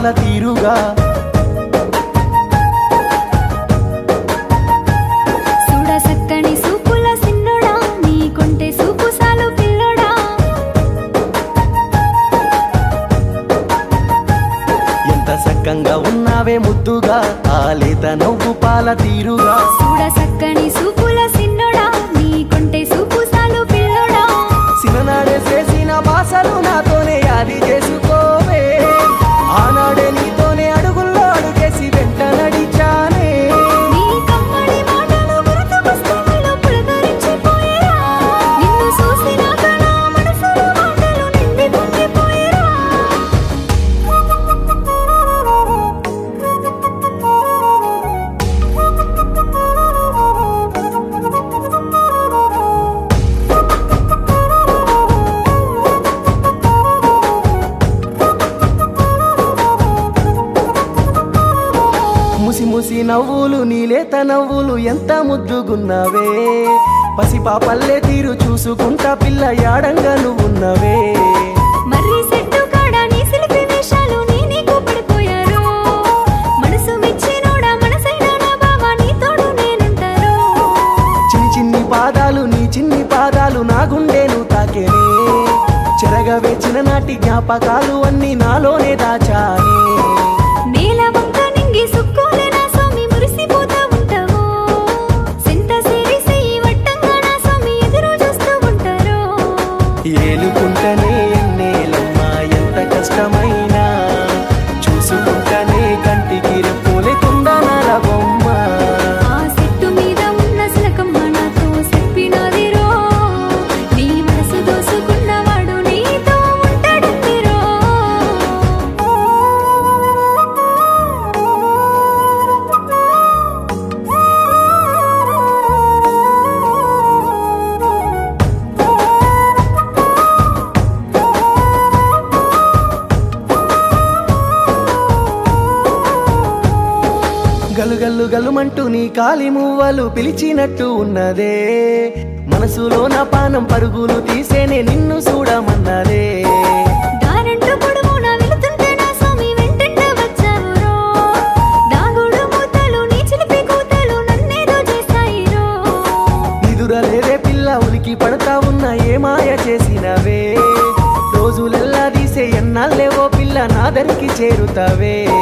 తీరుగా చూడ సక్కని సూపుల సిన్నోడా నీ కొంటే సూపు సాలు పిల్లోడా ఎంత సక్కంగా ఉన్నావే ముద్దుగా ఆ లేత నవ్వు పాల తీరుగా చూడ సక్కని సూపుల సిన్నోడా నీ కొంటే సూపు సాలు పిల్లోడా సిననాడే చేసిన బాసలు నాతోనే యాది చేసుకోవే ఆనాడే నీతోనే అడుగుల్లో అడుగేసి వెంట నడిచానే నీ కమ్మడి మాటలు గుర్తుకొస్తే నీలో పులకరించిపోయేరా నిన్ను చూసినాక నా మనసులో మాటలు నిండి పొంగిపోయేరా ముసి ముసి నవ్వులు నీలేత నవ్వులు ఎంత ముద్దుగున్నావే పసిపాపల్లే తీరు చూసుకుంటా పిల్ల యాడంగా నువ్వున్నవే మర్రి చెట్టు కాడ నీ సిలిపి వేషాలు నీ నీకు పడిపోయారు మనసు మెచ్చినోడా మనసైన నా బావా నీ తోడు నేనుంటాను చిన్ని చిన్ని పాదాలు నీ చిన్ని పాదాలు నా గుండెను తాకేనే చెరగవే చిన్ననాటి జ్ఞాపకాలు అన్ని నాలోనే దాచానే నేల వంక నింగి సుక్కోలే నా స్వామి మురిసిపోతా ఉంటావు సింత సిరి సెయ్యి వట్టంగా నా స్వామి ఎదురు చూస్తూ ఉంటారు ఏలుకుంటనే ఎన్నేలమ్మా ఎంత కష్టమైనా చూసుకుంటనే కంటికి రెప్పోలేకుండా నర బొమ్మ ఆ చెట్టు మీద ఉన్న శిలకమ్మ నాతో చెప్పినదిరో నీ మనసు దోసుకున్నవాడు నీతో ఉంటాడందిరో గలుగల్లు గలుమంటూ నీ కాలి మువ్వలు పిలిచినట్టు ఉన్నదే మనసులో నా పానం పరుగులు తీసేనే నిన్ను చూడమన్నదే దారంటూ పొడుగునా వెళుతుంటే నా స్వామి వెంటంట వచ్చావురో దాగుడు మూతలు నీ చిలిపి కూతలు నన్నేదో చేస్తాయిరో నిదురలేదే పిల్ల ఉలికి పడతా ఉన్న ఏ మాయ చేసినవే రోజులెల్లా తీసే ఎన్నాళ్ళేవో పిల్ల నా దరికి చేరుతావే